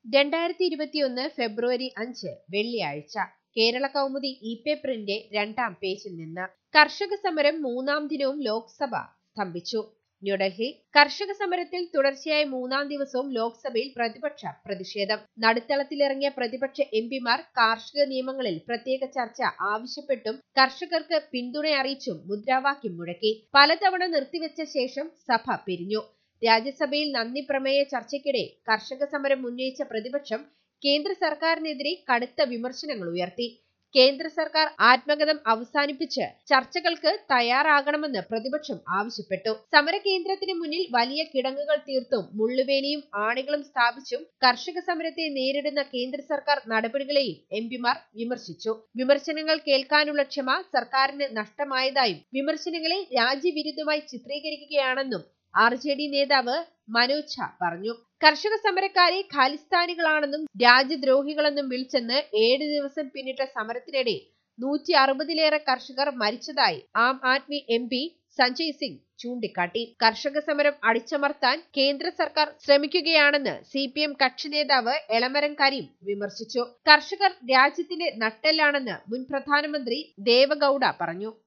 രണ്ടായിരത്തി ഇരുപത്തിയൊന്ന് ഫെബ്രുവരി അഞ്ച് വെള്ളിയാഴ്ച കേരള കൗമുദി ഇ പേപ്പറിന്റെ രണ്ടാം പേജിൽ നിന്ന് കർഷക സമരം മൂന്നാം ദിനവും ലോക്സഭ സ്തംഭിച്ചു ന്യൂഡൽഹി കർഷക സമരത്തിൽ തുടർച്ചയായ മൂന്നാം ദിവസവും ലോക്സഭയിൽ പ്രതിപക്ഷ പ്രതിഷേധം നടുത്തളത്തിലിറങ്ങിയ പ്രതിപക്ഷ എംപിമാർ കാർഷിക നിയമങ്ങളിൽ പ്രത്യേക ചർച്ച ആവശ്യപ്പെട്ടും കർഷകർക്ക് പിന്തുണ അറിയിച്ചും മുദ്രാവാക്യം മുഴക്കി പലതവണ നിർത്തിവെച്ച ശേഷം സഭ പിരിഞ്ഞു രാജ്യസഭയിൽ നന്ദി പ്രമേയ ചർച്ചയ്ക്കിടെ കർഷക സമരം ഉന്നയിച്ച പ്രതിപക്ഷം കേന്ദ്ര സർക്കാരിനെതിരെ കടുത്ത വിമർശനങ്ങൾ ഉയർത്തി കേന്ദ്ര സർക്കാർ ആത്മകഥം അവസാനിപ്പിച്ച് ചർച്ചകൾക്ക് തയ്യാറാകണമെന്ന് പ്രതിപക്ഷം ആവശ്യപ്പെട്ടു സമരകേന്ദ്രത്തിന് മുന്നിൽ വലിയ കിടങ്ങുകൾ തീർത്തും മുള്ളുവേലിയും ആണികളും സ്ഥാപിച്ചും കർഷക സമരത്തെ നേരിടുന്ന കേന്ദ്ര സർക്കാർ നടപടികളെയും എംപിമാർ വിമർശിച്ചു വിമർശനങ്ങൾ കേൾക്കാനുള്ള ക്ഷമ സർക്കാരിന് നഷ്ടമായതായും വിമർശനങ്ങളെ രാജ്യവിരുദ്ധമായി ചിത്രീകരിക്കുകയാണെന്നും ആർ ജെ ഡി നേതാവ് മനോജ് ഝാ പറഞ്ഞു കർഷക സമരക്കാരെ ഖാലിസ്ഥാനികളാണെന്നും രാജ്യദ്രോഹികളെന്നും വിളിച്ചെന്ന് ഏഴ് ദിവസം പിന്നിട്ട സമരത്തിനിടെ നൂറ്റി അറുപതിലേറെ കർഷകർ മരിച്ചതായി ആം ആദ്മി എം പി സഞ്ജയ് സിംഗ് ചൂണ്ടിക്കാട്ടി കർഷക സമരം അടിച്ചമർത്താൻ കേന്ദ്ര സർക്കാർ ശ്രമിക്കുകയാണെന്ന് സി പി എം കക്ഷി നേതാവ് എളമരം കരീം വിമർശിച്ചു കർഷകർ രാജ്യത്തിന്റെ നട്ടെല്ലാണെന്ന് മുൻ പ്രധാനമന്ത്രി ദേവഗൌഡ പറഞ്ഞു